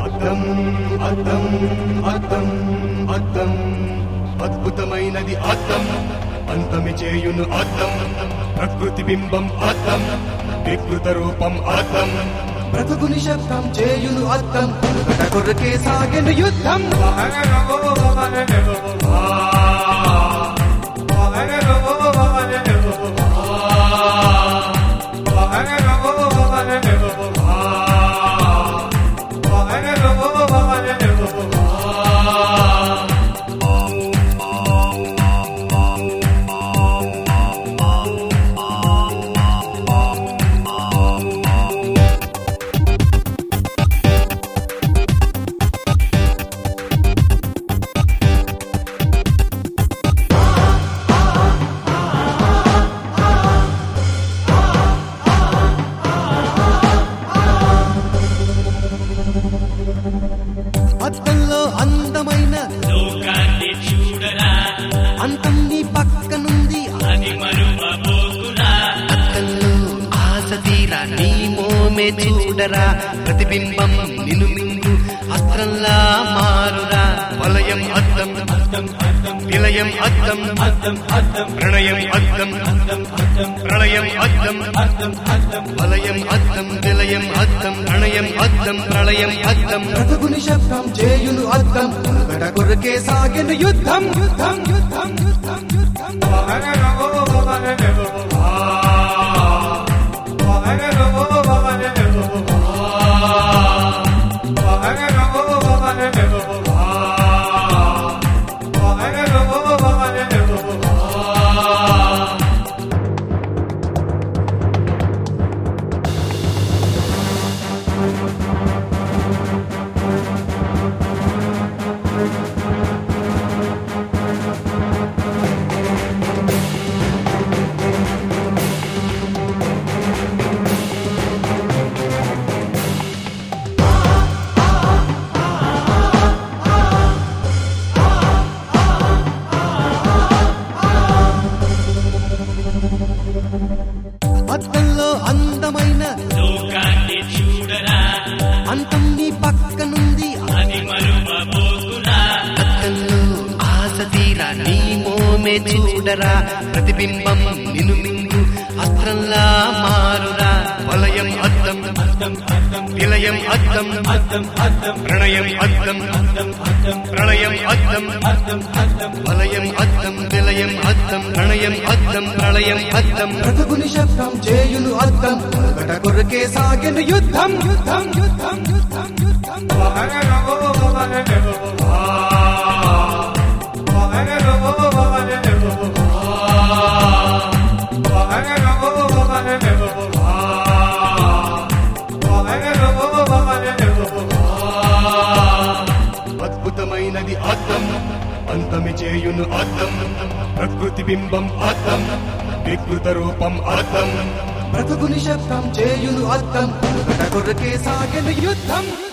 అద్దం అద్దం అద్దం అద్దం అద్భుతమైనది అద్దం అంతమి చేయును అద్దం ప్రకృతి బింబం అద్దం వికృత రూపం అద్దం బ్రతుకుని శబ్దం చేయును అద్దం ఒకట కొరకే సాగెను యుద్ధం అద్దంలో అందమైన లోకాన్ని చూడరా అంతం నీ పక్కనుంది అది మరువబోకురా అద్దంలో ఆశ తీరా నీ మోమే చూడరా ప్రతిబింబం నిను మింగు అస్త్రంలా మారురా వలయం అద్దం విలయం అద్దం ప్రణయం అద్దం ప్రళయం అద్దం వలయం అద్దం విలయం అద్దం ప్రణయం అద్దం ప్రళయం అద్దం బ్రతుకుని శబ్దం చేయును అద్దం ఒకట కొరకే సాగెను యుద్ధం యుద్ధం యుద్ధం యుద్ధం యుద్ధం అద్దంలో అందమైన లోకాన్ని చూడరా అంతం నీ పక్కనుంది అది మరువబోకురా అద్దంలో ఆశ తీరా నీ మోమే చూడరా ప్రతిబింబం నిను మింగు అస్త్రంలా మారురా వలయం అద్దం విలయం అద్దం ప్రణయం అద్దం ప్రళయం అద్దం వలయం అద్దం విలయం అద్దం ప్రణయం అద్దం ప్రళయం అద్దం బ్రతుకుని శబ్దం చేయును అద్దం ఒకట కొరకే సాగెను యుద్ధం యుద్ధం యుద్ధం యుద్ధం యుద్ధం అద్భుతమైనది అద్దం అంతమి చేయును అద్దం ప్రకృతి బింబం అద్దం వికృత రూపం అద్దం బ్రతుకుని శబ్దం చేయును అద్దం ఒకట కొరకే సాగెను యుద్ధం